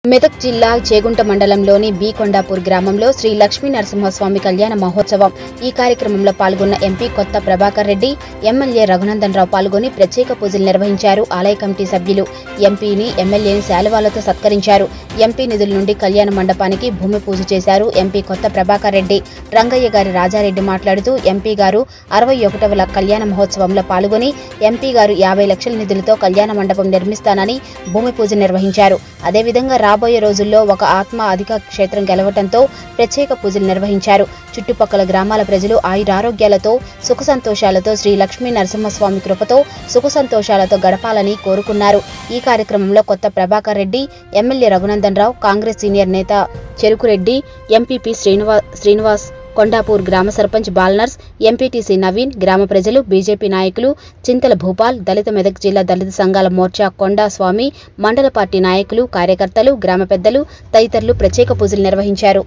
మెదక్ జిల్లా చేగుంట మండలంలోని బి కొండాపూర్ గ్రామంలో శ్రీ లక్ష్మీ నరసింహస్వామి కళ్యాణ మహోత్సవం ఈ కార్యక్రమంలో పాల్గొన్న ఎంపీ కొత్త ప్రభాకర్ రెడ్డి ఎమ్మెల్యే రఘునందన్ రావు పాల్గొని ప్రత్యేక పూజలు నిర్వహించారు ఆలయ కమిటీ సభ్యులు ఎంపీని ఎమ్మెల్యేని శాలువాలతో సత్కరించారు ఎంపీ నిధుల నుండి కళ్యాణ మండపానికి భూమి పూజ చేశారు ఎంపీ కొత్త ప్రభాకర్ రెడ్డి రంగయ్య గారి రాజారెడ్డి మాట్లాడుతూ ఎంపీ గారు అరవై ఒకటవ కళ్యాణ మహోత్సవంలో పాల్గొని ఎంపీ గారు యాభై లక్షల నిధులతో కళ్యాణ మండపం నిర్మిస్తానని భూమి పూజ నిర్వహించారు అదేవిధంగా రాబోయే రోజుల్లో ఒక ఆత్మ అధిక క్షేత్రం గెలవటంతో ప్రత్యేక పూజలు నిర్వహించారు చుట్టుపక్కల గ్రామాల ప్రజలు ఆయురారోగ్యాలతో సుఖ సంతోషాలతో శ్రీ లక్ష్మీ నరసింహస్వామి కృపతో సుఖ సంతోషాలతో గడపాలని కోరుకున్నారు ఈ కార్యక్రమంలో Kotha Prabhakar Reddy MLA Raghunandan Rao Congress senior నేత చెరుకురెడ్డి ఎంపీపీ శ్రీనివా శ్రీనివాస్ కొండాపూర్ గ్రామ సర్పంచ్ బాల్నర్స్ ఎంపీటీసీ నవీన్ గ్రామ ప్రజలు బీజేపీ నాయకులు చింతల భూపాల్ దళిత మెదక్ జిల్లా దళిత సంఘాల మోర్చా కొండా స్వామి మండల పార్టీ నాయకులు కార్యకర్తలు గ్రామ పెద్దలు తదితరులు ప్రత్యేక పూజలు నిర్వహించారు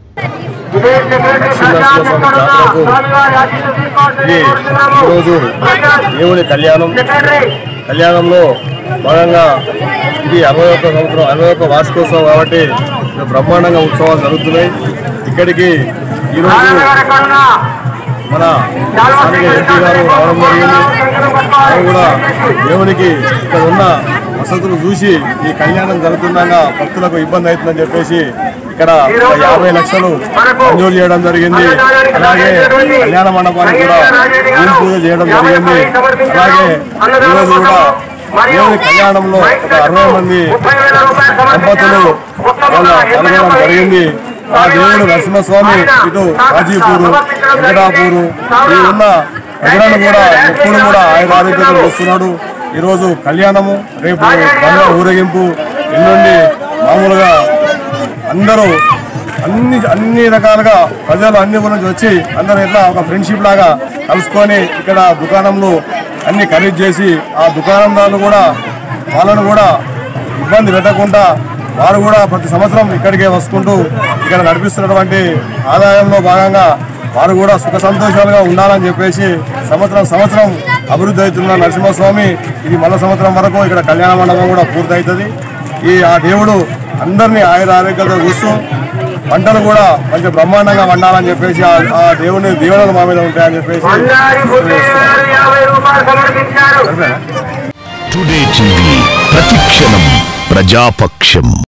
ఇది ఈరోజు దేవుని కళ్యాణం కళ్యాణంలో భాగంగా ఇది అరవై ఒక్క సంవత్సరం అరవై ఒక్క వార్షికోత్సవం కాబట్టి ఇక్కడ బ్రహ్మాండంగా ఉత్సవాలు జరుగుతున్నాయి ఇక్కడికి ఈరోజు మన స్థానిక ఎంపీ గారు రావడం జరిగింది వారు కూడా దేవునికి ఇక్కడ ఉన్న వసతులు చూసి ఈ కళ్యాణం జరుగుతుండగా భక్తులకు ఇబ్బంది అవుతుందని చెప్పేసి ఇక్కడ ఒక యాభై లక్షలు మంజూరు చేయడం జరిగింది అలాగే కళ్యాణ మండపానికి కూడా భూమి పూజ చేయడం జరిగింది అలాగే ఈరోజు కూడా దేవుని కళ్యాణంలో ఒక అరవై మంది దంపతులు వాళ్ళ పాల్గొనడం జరిగింది ఆ దేవుడు నరసింహస్వామి ఇటు రాజీపూరు వెంకటాపూరు ఈ ఉన్న ప్రజలను కూడా ఎప్పుడు కూడా ఆయన ఆరోగ్యంగా వస్తున్నాడు ఈరోజు కళ్యాణము రేపు బంగారు ఊరేగింపు ఎల్లుండి మామూలుగా అందరూ అన్ని అన్ని రకాలుగా ప్రజలు అన్ని ఊరు నుంచి వచ్చి అందరూ ఇట్లా ఒక ఫ్రెండ్షిప్ లాగా కలుసుకొని ఇక్కడ దుకాణంలో అన్ని ఖరీదు చేసి ఆ దుకాణందారులు కూడా వాళ్ళను కూడా ఇబ్బంది పెట్టకుండా వారు కూడా ప్రతి సంవత్సరం ఇక్కడికే వస్తుంటూ ఇక్కడ నడిపిస్తున్నటువంటి ఆదాయంలో భాగంగా వారు కూడా సుఖ సంతోషాలుగా ఉండాలని చెప్పేసి సంవత్సరం సంవత్సరం అభివృద్ధి అవుతున్న నరసింహస్వామి ఇది మళ్ళా సంవత్సరం వరకు ఇక్కడ కళ్యాణ మండపం కూడా పూర్తవుతుంది ఈ ఆ దేవుడు అందరినీ ఆయుర ఆరోగ్యాలతో చూస్తూ పంటలు కూడా మంచి బ్రహ్మాండంగా వండాలని చెప్పేసి ఆ- ఆ దేవుని దీవెనలు మా మీద ఉంటాయని చెప్పేసి టుడే టీవీ ప్రతిక్షణం ప్రజాపక్షం